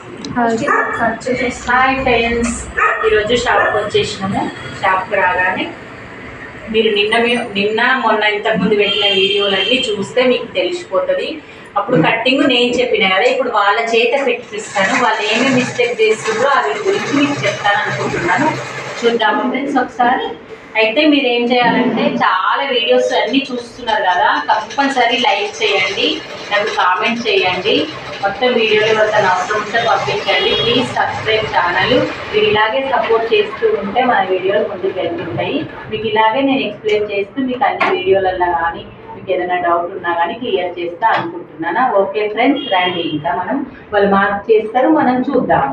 Hi friends ఈరోజు షాప్కి వచ్చేసినాము షాప్కి రాగానే మీరు నిన్న మీ- నిన్న మొన్న ఇంతకుముందు పెట్టిన వీడియోలన్నీ చూస్తే మీకు తెలిసిపోతుంది అప్పుడు కట్టింగ్ నేను చెప్పిన కదా ఇప్పుడు వాళ్ళ చేత పెట్టిస్తాను వాళ్ళు ఏమేమి మిస్టేక్ చేస్తుండ్రో అవి గురించి మీకు చెప్తాను అనుకుంటున్నాను చూద్దాము ఫ్రెండ్స్ ఒకసారి అయితే మీరు ఏం చేయాలంటే చాలా వీడియోస్ అన్నీ చూస్తున్నారు కదా కంపల్సరీ లైక్ చేయండి నాకు కామెంట్ చేయండి మొత్తం వీడియోలు మొత్తం అవసరం ఉంటే పంపించండి ప్లీజ్ సబ్స్క్రైబ్ ఛానల్ మీరు ఇలాగే సపోర్ట్ చేస్తూ ఉంటే మన వీడియోలు ముందుకు వెళ్తుంటాయి మీకు ఇలాగే నేను ఎక్స్ప్లెయిన్ చేస్తూ మీకు అన్ని వీడియోలలో కానీ మీకు ఏదైనా డౌట్ ఉన్నా కానీ క్లియర్ చేస్తా అనుకుంటున్నాను ఓకే ఫ్రెండ్స్ రండి ఇంకా మనం వాళ్ళు మార్క్ చేస్తారు మనం చూద్దాం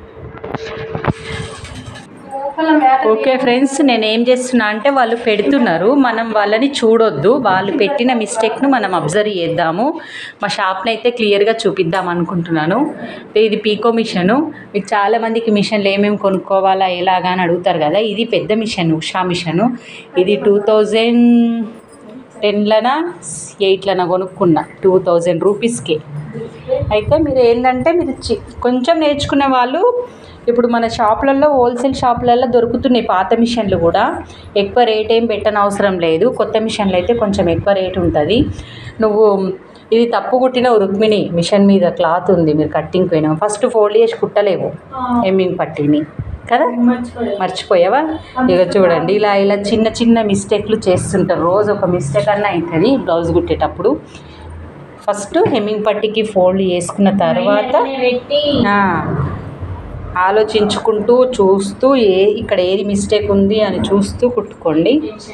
ఓకే ఫ్రెండ్స్ నేను ఏం చేస్తున్నా అంటే వాళ్ళు పెడుతున్నారు మనం వాళ్ళని చూడొద్దు వాళ్ళు పెట్టిన మిస్టేక్ను మనం అబ్జర్వ్ చేద్దాము మా షాప్ని అయితే క్లియర్గా చూపిద్దాం అనుకుంటున్నాను ఇది పీకో మిషను మీకు చాలామందికి మిషన్లు ఏమేమి కొనుక్కోవాలా ఎలాగా అని అడుగుతారు కదా ఇది పెద్ద మిషన్ ఉషా మిషను ఇది టూ థౌజండ్ టెన్లన ఎయిట్లన కొనుక్కున్నా టూ థౌజండ్ రూపీస్కి అయితే మీరు ఏంటంటే మీరు చి- కొంచెం నేర్చుకునే వాళ్ళు ఇప్పుడు మన షాపులలో హోల్సేల్ షాపులలో దొరుకుతున్నాయి పాత మిషన్లు కూడా ఎక్కువ రేట్ ఏం పెట్టని అవసరం లేదు కొత్త మిషన్లు అయితే కొంచెం ఎక్కువ రేట్ ఉంటుంది నువ్వు ఇది తప్పు కుట్టిన రుక్మిణి మిషన్ మీద క్లాత్ ఉంది మీరు కట్టింగ్ పోయినా ఫస్ట్ ఫోల్డ్ చేసి కుట్టలేవు ఎమ్మింగ్ పట్టిని కదా మర్చిపోయావా ఇక చూడండి ఇలా ఇలా చిన్న చిన్న మిస్టేక్లు చేస్తుంటారు రోజు ఒక మిస్టేక్ అన్న అవుతుంది బ్లౌజ్ కుట్టేటప్పుడు ఫస్ట్ హెమ్మింగ్ పట్టికి ఫోల్డ్ చేసుకున్న తర్వాత ఆ, ఆలోచించుకుంటూ చూస్తూ ఏ ఇక్కడ ఏది మిస్టేక్ ఉంది అని చూస్తూ కుట్టుకోండి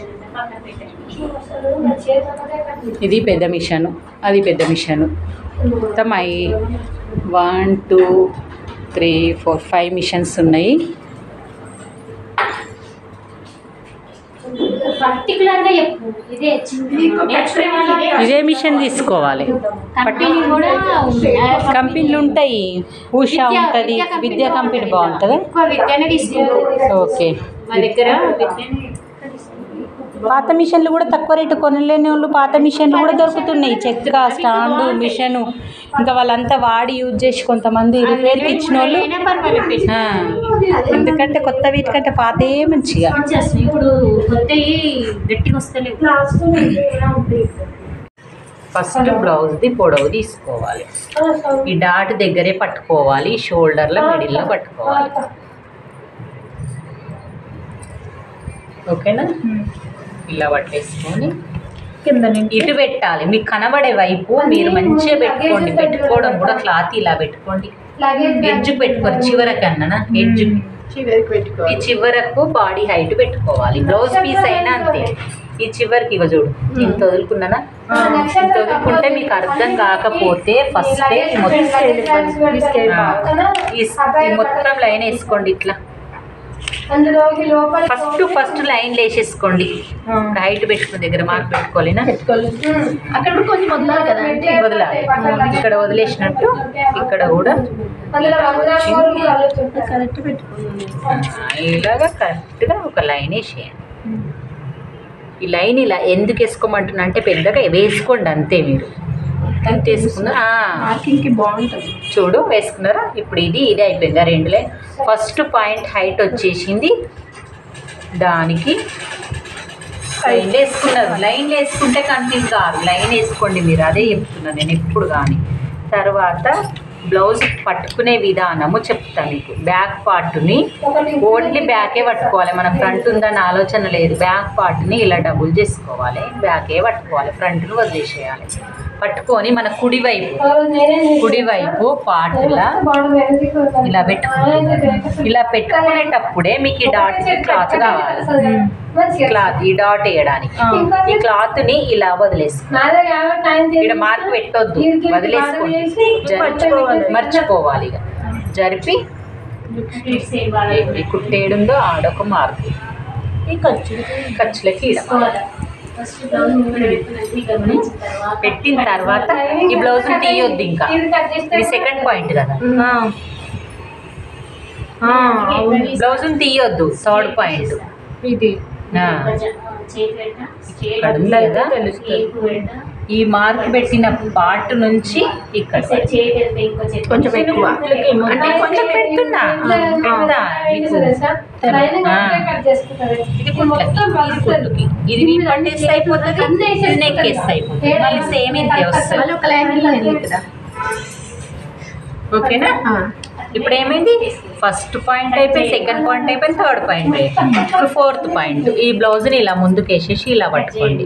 ఇది పెద్ద మిషను అది పెద్ద మిషను మొత్తం ఐ one two three four five machines ఉన్నాయి పర్టికులర్ గా చెప్పు ఇదే చిన్న నేర్చుకునే వాళ్ళకి ఇదే మిషన్ తీసుకోవాలి కంపెనీ కూడా ఉంది. కంపెనీలు ఉంటాయి ఉషా విద్యా- ఉంటుంది విద్యా కంపెనీ విద్యా కంపెనీ బాగుంటుందా ఎక్కువ విద్యనే తీసుకుంటారు ఓకే మా దగ్గర విద్యనే పాత మిషన్లు కూడా తక్కువ రేటు కొనలేని వాళ్ళు పాత మిషన్లు కూడా దొరుకుతున్నాయి చెక్క స్టాండు మిషను ఇంకా వాళ్ళంతా వాడి యూజ్ చేసి కొంతమంది రిపేర్కి ఇచ్చిన వాళ్ళు అయినా పర్వాలేదు పెట్టి. ఆ, ఎందుకంటే కొత్త వీటికంటే పాతే మంచిగా మంచిగా వస్తుంది. ఇప్పుడు కొత్తవి గట్టిగా వస్తలేవు ఫస్ట్ బ్లౌజ్ది పొడవు తీసుకోవాలి ఈ డాట్ దగ్గరే పట్టుకోవాలి షోల్డర్లో మిడిల్లో పట్టుకోవాలి ఓకేనా ఇలా పట్టేసుకొని కింద ఇటు పెట్టాలి మీకు కనబడే వైపు మీరు మంచిగా పెట్టుకోండి పెట్టుకోవడం కూడా క్లాత్ ఇలా పెట్టుకోండి ఎడ్జ్ పెట్టుకోరు చివరకన్నా ఎడ్జ్ ఈ చివరకు బాడీ హైట్ పెట్టుకోవాలి బ్లౌజ్ పీస్ అయినా అంతే ఈ చివరికి ఇవ్వ చూడు ఇంత వదులుకున్నానా ఇంత వదులుకుంటే మీకు అర్థం కాకపోతే ఫస్ట్ ఈ మొత్తం లైన్ వేసుకోండి ఇట్లా అందులోకి లోపల ఫస్ట్ ఫస్ట్ లైన్ వేసేసుకోండి హైట్ పెట్టుకున్న దగ్గర మార్క్ పెట్టుకోలేనా అక్కడ కూడా కొంచెం వదలాలి కదా అంటే వదలాలి ఇక్కడ వదిలేసినట్టు ఇక్కడ కూడా అందులో రంగుదాని కూడా కలుగుతుంది. కరెక్ట్ పెట్టుకున్నాను ఆ, ఇలాగా కరెక్ట్గా ఒక లైన్ వేసేయండి ఈ లైన్ ఇలా ఎందుకు వేసుకోమంటున్నా అంటే పెద్దగా వేసుకోండి అంతే మీరు ఎంత వేసుకున్నా మార్కింగ్ కి బాగుంటుంది చూడు వేసుకున్నారా ఇప్పుడు ఇది ఇది అయిపోయిందా రెండు లైన్ ఫస్ట్ పాయింట్ హైట్ వచ్చేసింది దానికి లైన్ వేసుకున్నారు లైన్ వేసుకుంటే కన్ఫ్యూజ్ కాదు లైన్ వేసుకోండి మీరు అదే చెప్తున్నా నేను ఎప్పుడు కానీ తర్వాత బ్లౌజ్ పట్టుకునే విధానము చెప్తా మీకు బ్యాక్ పార్ట్ని ఒకటి ఓన్లీ బ్యాకే పట్టుకోవాలి మన ఫ్రంట్ ఉందన్న ఆలోచన లేదు బ్యాక్ పార్ట్ని ఇలా డబుల్ చేసుకోవాలి బ్యాకే పట్టుకోవాలి ఫ్రంట్ను వదిలేసేయాలి పట్టుకొని మన కుడి వైపు ఆ రోజు నేనే చేశాను. కుడి వైపు పార్ట్లా బాగుంది, వెనక్కి వస్తాను. ఇలా పెట్టుకోవాలి ఇలా పెట్టుకునేటప్పుడే మీకు ఈ డాట్ క్లాత్ కావాలి మంచిగా. క్లాత్ ఈ డాట్ వేయడానికి ఈ క్లాత్ని ఇలా వదిలేసుకోవాలి నా దగ్గర కాబట్టి ఆయన ఇక్కడ తెలియదు. మార్క్ పెట్టొద్దు వీరికి వదిలేసుకోండి బాగా చేసి జరిపి మర్చిపోవాలి ఇక జరిపి ఈ కుట్టేడుందో ఆడొక మార్క్ ఈ ఖర్చు ఖర్చులకి ఈడ మార్క్. ఫస్ట్ బ్లౌజ్ ముందు పెట్టుకున్నాక గమనించిన తర్వాత పెట్టిన తర్వాత ఈ బ్లౌజ్ తీయొద్దు ఇంకా ఇది కట్ చేస్తే ఇది సెకండ్ పాయింట్ కదా బ్లౌజ్ తీయొద్దు థర్డ్ పాయింట్ ఇది ఆ. చేతి పెట్ట ఇక్కడ ఉంది కదా తెలుస్తుంది ఈ మార్క్ పెట్టిన పార్ట్ నుంచి ఇక్కడ వరకు. చేయగలిగితే ఇంకో చెప్పు. కొంచెం ఎక్కువ అంటే కొంచెం పెడుతున్నా పెడతా మీకు ఆ. ఇది కుట్లకి, ఇది కుట్టుకి. ఇది వీ పట్టేస్తే అయిపోతుంది ఇది నెక్ వేస్తే అయిపోతుంది మళ్ళీ సేమ్ ఇంతే వస్తుంది మళ్ళీ ఒక లైన్ వెళ్ళింది కదా ఓకేనా ఆ. ఇప్పుడు ఏమైంది ఫస్ట్ పాయింట్ అయిపోయి సెకండ్ పాయింట్ అయిపోయి థర్డ్ పాయింట్ అయిపోయింది ఇప్పుడు ఫోర్త్ పాయింట్ ఈ బ్లౌజ్ని ఇలా ముందుకు వేసేసి ఇలా పట్టుకోండి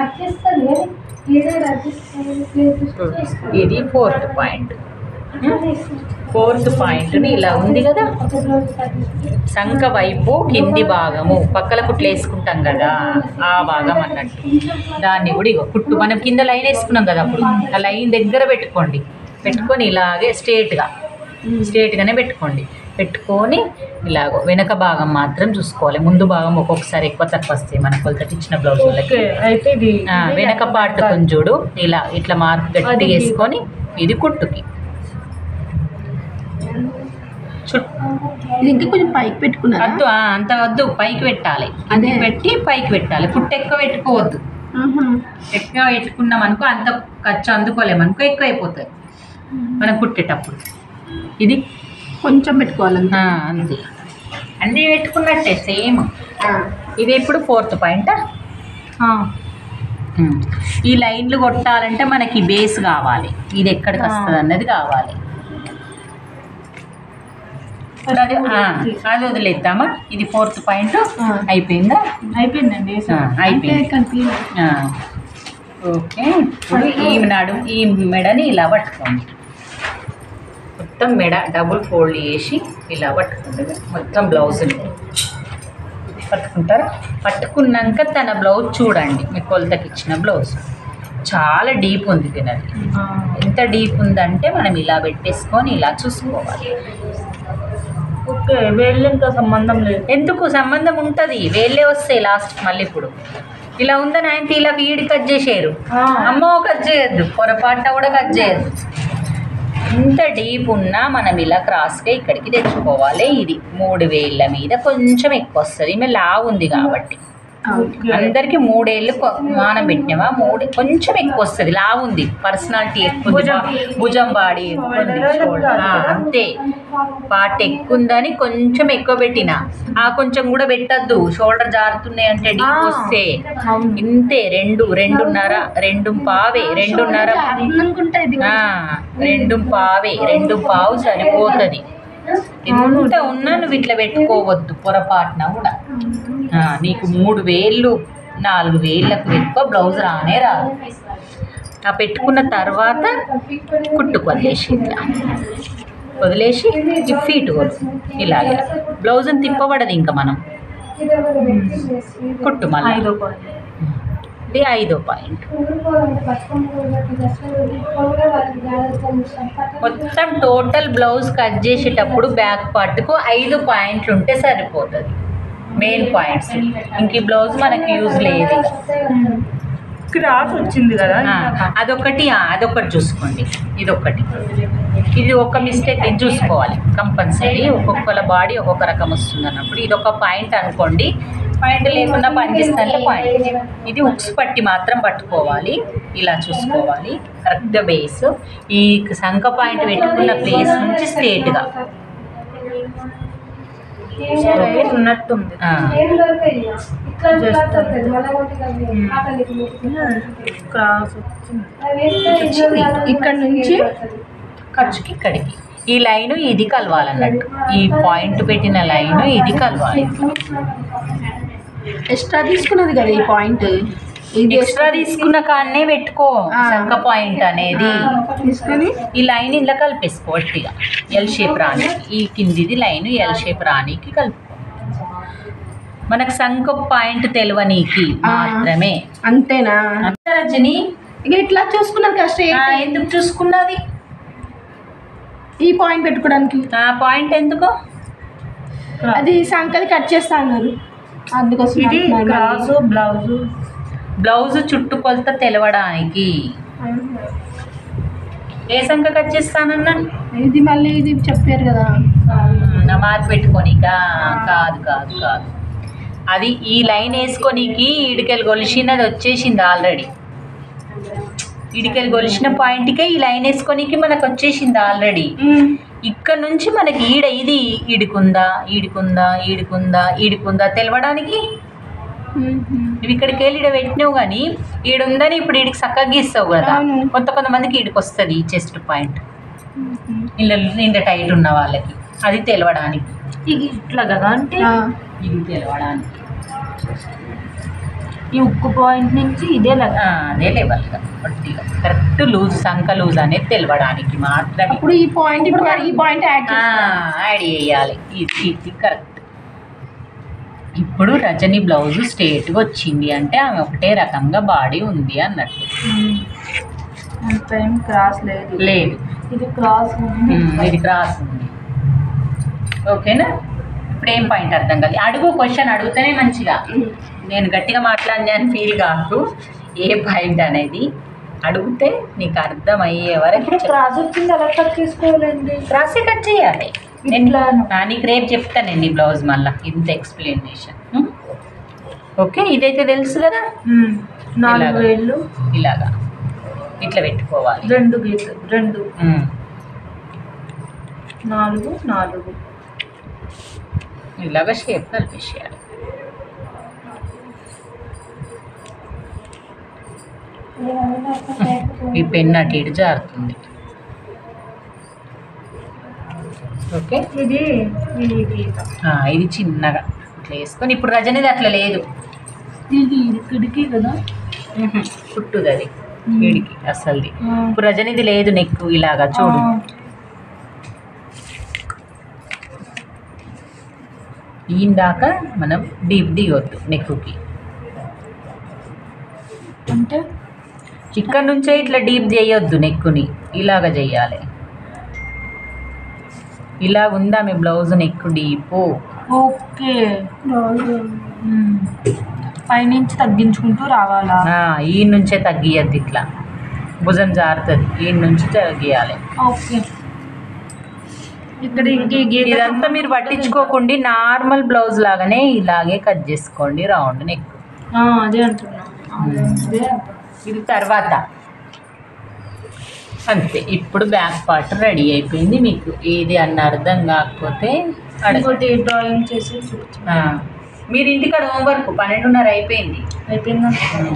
ఇది ఫోర్త్ పాయింట్ ఫోర్త్ పాయింట్ని ఇలా ఉంది కదా సంఖ వైపు కింది భాగము పక్కల కుట్లు వేసుకుంటాం కదా ఆ భాగం అన్నట్టు దాన్ని కూడా ఇగో కుట్టు మనం కింద లైన్ వేసుకున్నాం కదా అప్పుడు ఆ లైన్ దగ్గర పెట్టుకోండి పెట్టుకొని ఇలాగే స్ట్రేట్గా స్ట్రేట్గానే పెట్టుకోండి పెట్టుకొని ఇలాగో వెనక భాగం మాత్రం చూసుకోవాలి ముందు భాగం ఒక్కొక్కసారి ఎక్కువ తక్కువ వస్తాయి మన కొలతకి ఇచ్చిన బ్లౌజ్ వాళ్ళకి అయితే ఇది ఆ, వెనక పార్ట్ కొంచుడు ఇలా ఇట్లా మార్క్ గట్టి వేసుకొని ఇది కుట్టుకి చుట్టూ ఇది ఇంకా కొంచెం పైకి పెట్టుకున్నారా వద్దు ఆ, అంత వద్దు పైకి పెట్టాలి అదే. అదే పెట్టి పైకి పెట్టాలి కుట్టు ఎక్కువ పెట్టుకోవద్దు ఆహా. ఎక్కువ పెట్టుకున్నాం అనుకో అంత ఖర్చు అందుకోలేము అనుకో ఎక్కువ అయిపోతుంది మనం కుట్టేటప్పుడు ఇది కొంచెం పెట్టుకోవాలంట ఆ, అంతే అన్నీ పెట్టుకున్నట్టే సేమ్ ఇది ఇప్పుడు ఫోర్త్ పాయింట్ ఈ లైన్లు కొట్టాలంటే మనకి బేస్ కావాలి ఇది ఎక్కడికి వస్తుంది అన్నది కావాలి ఇప్పుడు అది ఆ, అది వదిలేద్దామా ఇది ఫోర్త్ పాయింట్ ఆ. అయిపోయిందా అయిపోయిందండి ఆ, అయిపోయింది కలిపి ఆ. ఓకే ఇప్పుడు ఈ నడు ఈ మెడని ఇలా పట్టుకోండి మొత్తం మెడ డబుల్ ఫోల్డ్ చేసి ఇలా పట్టుకోండి మొత్తం బ్లౌజ్ని పట్టుకుంటారా పట్టుకున్నాక తన బ్లౌజ్ చూడండి మీ కొలతకి ఇచ్చిన బ్లౌజ్ చాలా డీప్ ఉంది తినది ఎంత డీప్ ఉందంటే మనం ఇలా పెట్టేసుకొని ఇలా చూసుకోవాలి ఓకే వేళ్ళు ఇంకా సంబంధం లేదు ఎందుకు సంబంధం ఉంటుంది వేళ్ళే వస్తాయి లాస్ట్ మళ్ళీ ఇప్పుడు ఇలా ఉందని ఆయన ఇలా ఈడి కట్ చేసేయరు అమ్మో కట్ చేయొద్దు పొరపాటున కూడా కట్ చేయొద్దు ఇంత డీప్ ఉన్నా మనం ఇలా క్రాస్గా ఇక్కడికి తెచ్చుకోవాలి ఇది మూడు వేళ్ళ మీద కొంచెం ఎక్కువ వస్తుంది ఈమె లావు ఉంది కాబట్టి అందరికి మూడేళ్ళు కొ- మానం పెట్టినావా మూడు కొంచెం ఎక్కువ వస్తుంది లావు ఉంది పర్సనాలిటీ ఎక్కువ ఉంది. భుజం. భుజం బాడీ ఎక్కువ ఉంది shoulder. ఆ, అంతే పార్ట్ ఎక్కువ ఉందని కొంచెం ఎక్కువ పెట్టిన ఆ కొంచెం కూడా పెట్టద్దు షోల్డర్ జారుతున్నాయి అంటే డీప్ ఆ. వస్తే ఇంతే రెండు రెండున్నర రెండు పావే రెండున్నర అనుకుంటా ఇది ఆ, రెండు పావే రెండు పావు సరిపోతుంది ఎంత ఉన్నా నువ్వు ఇట్లా పెట్టుకోవద్దు పొరపాటున కూడా ఆ, నీకు మూడు వేళ్ళు నాలుగు వేళ్ళకు ఎక్కువ బ్లౌజ్ రానే రాదు ఆ పెట్టుకున్న తర్వాత కుట్టుకు వదిలేసి ఇట్లా వదిలేసి ఈ ఫీట్ వద్దు ఇలాగే బ్లౌజ్ని తిప్పబడదు ఇంకా మనం కుట్టు మళ్ళీ ఐదో పాయింట్ ఇది ఐదో పాయింట్ మొత్తం టోటల్ బ్లౌజ్ కట్ చేసేటప్పుడు బ్యాక్ పార్ట్కు ఐదు పాయింట్లు ఉంటే సరిపోతుంది మెయిన్ పాయింట్స్ ఇంక ఈ బ్లౌజ్ మనకి యూజ్ లేదు క్రాస్ వచ్చింది కదా ఆ, అదొకటి ఆ, అదొకటి చూసుకోండి ఇదొకటి ఇది ఒక మిస్టేక్ ఇది చూసుకోవాలి కంపల్సరీ ఒక్కొక్కల బాడీ ఒక్కొక్క రకం వస్తుంది అన్నప్పుడు ఇది ఒక పాయింట్ అనుకోండి పాయింట్ లేకుండా పనిచేస్తుంటే పాయింట్ ఇది ఉక్స్ పట్టి మాత్రం పట్టుకోవాలి ఇలా చూసుకోవాలి కరెక్ట్ బేస్ ఈ సంఖ పాయింట్ పెట్టుకున్న ప్లేస్ నుంచి స్ట్రేట్గా ఉన్నట్టుంది ఆ, క్రాస్ వచ్చింది ఇక్కడ నుంచి ఖర్చుకి ఇక్కడికి ఈ లైన్ ఇది కలవాలన్నట్టు ఈ పాయింట్ పెట్టిన లైన్ ఇది కలవాలి ఎక్స్ట్రా తీసుకున్నది కదా ఈ పాయింట్ ఇది ఎక్స్ట్రా తీసుకున్న కాడనే పెట్టుకో ఆ. సంఖ పాయింట్ అనేది తీసుకొని ఈ లైన్ ఇలా కలిపేసుకో గట్టిగా ఎల్ షేప్ రానికి ఈ కిందిది లైన్ ఎల్ షేప్ రానికి కలుపుకో మనకు సంఖ పాయింట్ తెలవనీకి ఆ. మాత్రమే అంతేనా అంతే రజని ఇక ఇట్లా చూసుకున్నారు కదా ఆ, straight. ఎందుకు చూసుకున్నది ఈ పాయింట్ పెట్టుకోవడానికి ఆ పాయింట్ ఎందుకు అది సంకలి కట్ చేస్తా అన్నారు అందుకోసం ఇది అంటున్నారు క్రాసు మళ్ళీ. బ్లౌజు బ్లౌజ్ చుట్టుకొలత తెలవడానికి ఏ సంఖ కట్ చేస్తానన్నా ఇది మళ్ళీ ఇది చెప్పారు కదా నా మార్పు పెట్టుకోనికా కాదు కాదు కాదు అది ఈ లైన్ వేసుకోనీకి ఈడికెళ్ళి కొలిసినది వచ్చేసింది ఆల్రెడీ ఇడికెళ్ళి కొలిచిన పాయింట్కే ఈ లైన్ వేసుకొనికి మనకు వచ్చేసింది ఆల్రెడీ ఇక్కడ నుంచి మనకి ఈడ ఇది ఈడుకుందా ఈడుకుందా ఈడుకుందా ఈడుకుందా తెలవడానికి నువ్వు ఇక్కడికి వెళ్ళి ఈడ పెట్టినావు కానీ ఈడుందని ఇప్పుడు ఈడికి చక్కగా గీస్తావు కదా అవును. కొంత కొంతమందికి ఈడికి వస్తుంది ఈ చెస్ట్ పాయింట్ ఇలా నిండా టైట్ ఉన్న వాళ్ళకి అది తెలవడానికి ఇది ఇట్లా కదా అంటే ఇది తెలవడానికి ఈ ఉక్కు పాయింట్ నుంచి ఇదే లాగా ఆ, అదే లెవెల్గా పట్టిగా కరెక్ట్ లూజ్ సంక లూజ్ అనేది తెలవడానికి మాత్రమే ఇప్పుడు ఈ పాయింట్ ఇప్పుడు ఈ పాయింట్ యాడ్ ఆ, యాడ్ చేయాలి ఇది ఇది కరెక్ట్ ఇప్పుడు రజని బ్లౌజ్ స్ట్రేట్గా వచ్చింది అంటే ఆమె ఒకటే రకంగా బాడీ ఉంది అన్నట్టు అంత ఏం క్రాస్ లేదు లేదు ఇది క్రాస్ ఉంది ఉమ్, ఇది క్రాస్ ఉంది ఓకేనా ఇప్పుడు ఏం పాయింట్ అర్థం కాదు అడుగు క్వశ్చన్ అడుగుతూనే మంచిగా నేను గట్టిగా మాట్లాడినాను ఫీల్ కాదు ఏ పాయింట్ అనేది అడిగితే నీకు అర్థమయ్యే వరకు ఇప్పుడు చెప్పు. క్రాస్ వచ్చింది ఎలా కట్ చేసుకోవాలండి క్రాసే కట్ చేయాలి ఇట్లాను. ఆ, నీకు రేపు చెప్తానండి బ్లౌజ్ మళ్ళీ ఇంత ఎక్స్ప్లెనేషన్ ఓకే ఇదైతే తెలుసు కదా ఉమ్. నాలుగు ఇలాగా. వేళ్ళు ఇలాగా ఇట్లా పెట్టుకోవాలి రెండు గీతలు రెండు ఉమ్. నాలుగు నాలుగు ఇలాగ షేప్ కల్పించేయాలి ఈ పెన్ అటు ఇటు జారుతుంది ఓకే ఇది ఇది గీత ఆ, ఇది చిన్నగా ఇట్లా వేసుకొని ఇప్పుడు రజనిది అట్లా లేదు ఇది ఇక్కడికి కదా పుట్టుది అది వీడికి అసలుది ఆ. ఇప్పుడు రజనిది లేదు నెక్ ఇలాగా చూడు ఆ. ఈయన దాకా మనం డీప్ దిగొద్దు నెక్కుకి అంటే ఇక్కడ నుంచే ఇట్లా డీప్ చేయొద్దు నెక్కుని ఇలాగ చెయ్యాలి ఇలాగ ఉందా మీ బ్లౌజ్ నెక్ డీపు ఓకే ఉమ్. పైనుంచి తగ్గించుకుంటూ రావాలా ఈ నుంచే తగ్గియద్దు ఇట్లా భుజం జారుతుంది ఈ నుంచి తగ్గియాలి ఓకే ఇక్కడ ఇంక ఈ గీత ఇదంతా మీరు పట్టించుకోకుండా నార్మల్ బ్లౌజ్ లాగానే ఇలాగే కట్ చేసుకోండి రౌండ్ నెక్ ఆ, అదే అంటున్నా అదే అదే అంటున్నా. ఇది తర్వాత అంతే ఇప్పుడు బ్యాక్ పార్ట్ రెడీ అయిపోయింది మీకు ఏది అన్న అర్థం కాకపోతే అడగ ఇంకోటి డ్రాయింగ్ చేసి చూపించు ఆ, మీరు ఇంటికాడ హోంవర్క్ పన్నెండున్నర అయిపోయింది అయిపోయిందా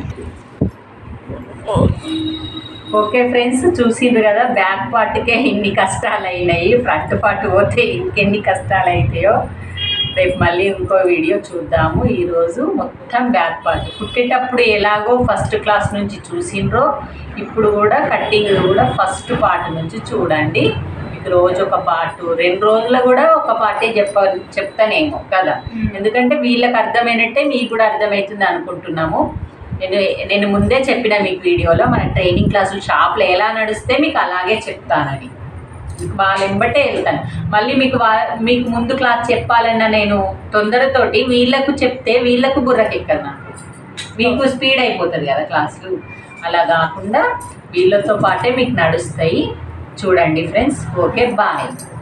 ఓకే ఫ్రెండ్స్ చూసిండ్రు కదా బ్యాక్ పార్ట్కే ఇన్ని కష్టాలు అయినాయి ఫ్రంట్ పార్ట్ పోతే ఇంకెన్ని కష్టాలు అవుతాయో రేపు మళ్ళీ ఇంకో వీడియో చూద్దాము ఈరోజు మొత్తం బ్యాక్ పార్ట్ కుట్టేటప్పుడు ఎలాగో ఫస్ట్ క్లాస్ నుంచి చూసిండ్రో ఇప్పుడు కూడా కట్టింగ్ కూడా ఫస్ట్ పార్ట్ నుంచి చూడండి మీకు రోజు ఒక పార్ట్ రెండు రోజుల్లో కూడా ఒక పార్టే చెప్ప చెప్తానేమో కదా ఎందుకంటే వీళ్ళకి అర్థమైనట్టే మీకు కూడా అర్థమవుతుంది అనుకుంటున్నాము నేను నేను ముందే చెప్పిన మీకు వీడియోలో మన ట్రైనింగ్ క్లాసులు షాప్లో ఎలా నడిస్తే మీకు అలాగే చెప్తానని మీకు వాళ్ళ వెంబటే వెళ్తాను మళ్ళీ మీకు వా- మీకు ముందు క్లాస్ చెప్పాలన్న నేను తొందరతోటి వీళ్ళకు చెప్తే వీళ్ళకు బుర్రకెక్కదు నాకు మీకు స్పీడ్ అయిపోతుంది కదా క్లాసులు అలా కాకుండా వీళ్ళతో పాటే మీకు నడుస్తాయి చూడండి ఫ్రెండ్స్ ఓకే బాయ్